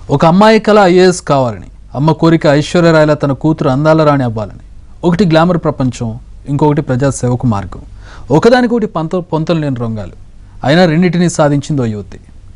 ఒక అమ్మాయి కళ ఐఏఎస్ కావాలని అమ్మ కోరిక ఐశ్వర్యరాయల తన కూతురు అందాల రాణి అవ్వాలని ఒకటి గ్లామర్ ప్రపంచం ఇంకొకటి ప్రజాసేవకు మార్గం ఒకదానికొకటి పంత పొంతలు లేని రంగాలు అయినా రెండింటినీ సాధించిందో యువతి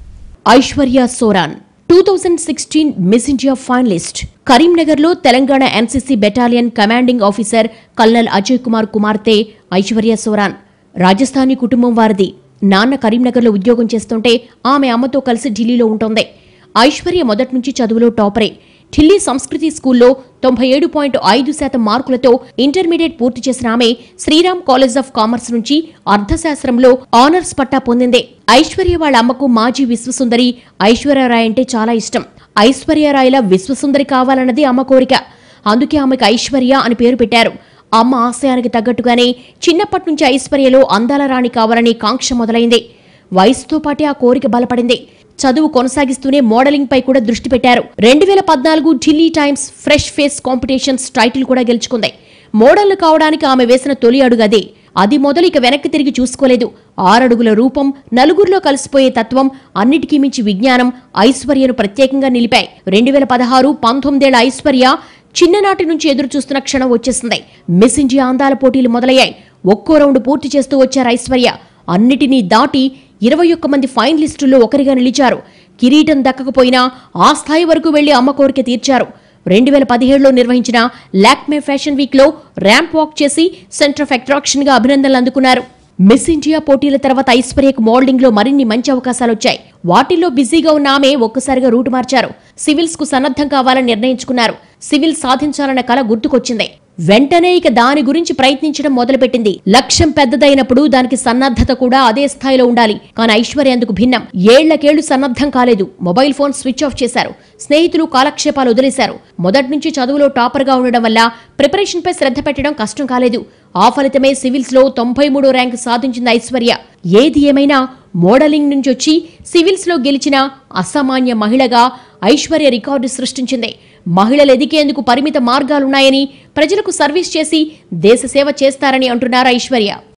Aishwarya Sheoran two thousand sixteen Miss India finalist కరీంనగర్లో Telangana NCC battalion commanding officer colonel Ajay Kumar కుమార్తె ఐశ్వర్య సోరాన్ రాజస్థానీ కుటుంబం వారిది నాన్న కరీంనగర్లో ఉద్యోగం చేస్తుంటే ఆమె అమ్మతో కలిసి ఢిల్లీలో ఉంటోంది ఐశ్వర్య మొదటి నుంచి చదువులో టాపరే ఢిల్లీ సంస్కృతి స్కూల్లో తొంభై ఏడు పాయింట్ ఐదు శాతం మార్కులతో ఇంటర్మీడియట్ పూర్తి చేసిన ఆమె శ్రీరామ్ కాలేజ్ ఆఫ్ కామర్స్ నుంచి అర్థశాస్త్రంలో ఆనర్స్ పట్టా పొందింది ఐశ్వర్య వాళ్ళ అమ్మకు మాజీ విశ్వసుందరి ఐశ్వర్యరాయ్ అంటే చాలా ఇష్టం ఐశ్వర్యరాయ్ల విశ్వసుందరి కావాలన్నది అమ్మ కోరిక అందుకే ఆమెకు ఐశ్వర్య అని పేరు పెట్టారు అమ్మ ఆశయానికి తగ్గట్టుగానే చిన్నప్పటి నుంచి ఐశ్వర్యలో అందాల రాణి కావాలని కాంక్ష మొదలైంది వయసుతో పాటే ఆ కోరిక బలపడింది చదువు కొనసాగిస్తూనే మోడలింగ్ పై కూడా దృష్టి పెట్టారు రెండు వేల పద్నాలుగు Delhi Times fresh face competitions title కూడా గెలుచుకుంది మోడల్ కావడానికి ఆమె వేసిన తొలి అడుగు అదే అది మొదలు ఇక వెనక్కి తిరిగి చూసుకోలేదు ఆరడుగుల రూపం నలుగురిలో కలిసిపోయే తత్వం అన్నిటికీ మించి విజ్ఞానం ఐశ్వర్యను ప్రత్యేకంగా నిలిపాయి రెండు వేల పదహారు పంతొమ్మిదేళ్ల ఐశ్వర్య చిన్ననాటి నుంచి ఎదురు చూస్తున్న క్షణం వచ్చేసింది మిస్ ఇండియా అందాల పోటీలు మొదలయ్యాయి ఒక్కో రౌండ్ పూర్తి చేస్తూ వచ్చారు ఐశ్వర్య అన్నిటినీ దాటి ఇరవై ఒక్క మంది ఫైనలిస్టుల్లో ఒకరిగా నిలిచారు కిరీటం దక్కకపోయినా ఆ స్థాయి వరకు వెళ్లి అమ్మ కోరిక తీర్చారు రెండు వేల పదిహేడులో నిర్వహించిన లాక్మే ఫ్యాషన్ వీక్ లో ర్యాంప్ వాక్ చేసి సెంటర్ ఆఫ్ అట్రాక్షన్ గా అభినందనలు అందుకున్నారు మిస్ ఇండియా పోటీల తర్వాత ఐశ్వర్యకు మోడలింగ్ లో మరిన్ని మంచి అవకాశాలు వచ్చాయి వాటిల్లో బిజీగా ఉన్న ఆమె ఒక్కసారిగా రూటు మార్చారు సివిల్స్ కు సన్నద్ధం కావాలని నిర్ణయించుకున్నారు సివిల్ సాధించాలన్న కల గుర్తుకొచ్చింది వెంటనే ఇక దాని గురించి ప్రయత్నించడం మొదలుపెట్టింది లక్ష్యం పెద్దదైనప్పుడు దానికి సన్నద్ధత కూడా అదే స్థాయిలో ఉండాలి కానీ ఐశ్వర్య అందుకు భిన్నం ఏళ్లకేళ్లు సన్నద్ధం కాలేదు మొబైల్ ఫోన్ స్విచ్ ఆఫ్ చేశారు స్నేహితులు కాలక్షేపాలు వదిలేశారు మొదటి నుంచి చదువులో టాపర్ గా ఉండడం వల్ల ప్రిపరేషన్ పై శ్రద్ధ పెట్టడం కష్టం కాలేదు ఆ ఫలితమే సివిల్స్ లో తొంభై మూడో ర్యాంకు సాధించింది ఐశ్వర్య ఏది ఏమైనా మోడలింగ్ నుంచి వచ్చి సివిల్స్ లో గెలిచిన అసామాన్య మహిళగా ఐశ్వర్య రికార్డు సృష్టించింది మహిళలు ఎదిగేందుకు పరిమిత మార్గాలున్నాయని ప్రజలకు సర్వీస్ చేసి దేశ సేవ చేస్తారని అంటున్నారు ఐశ్వర్య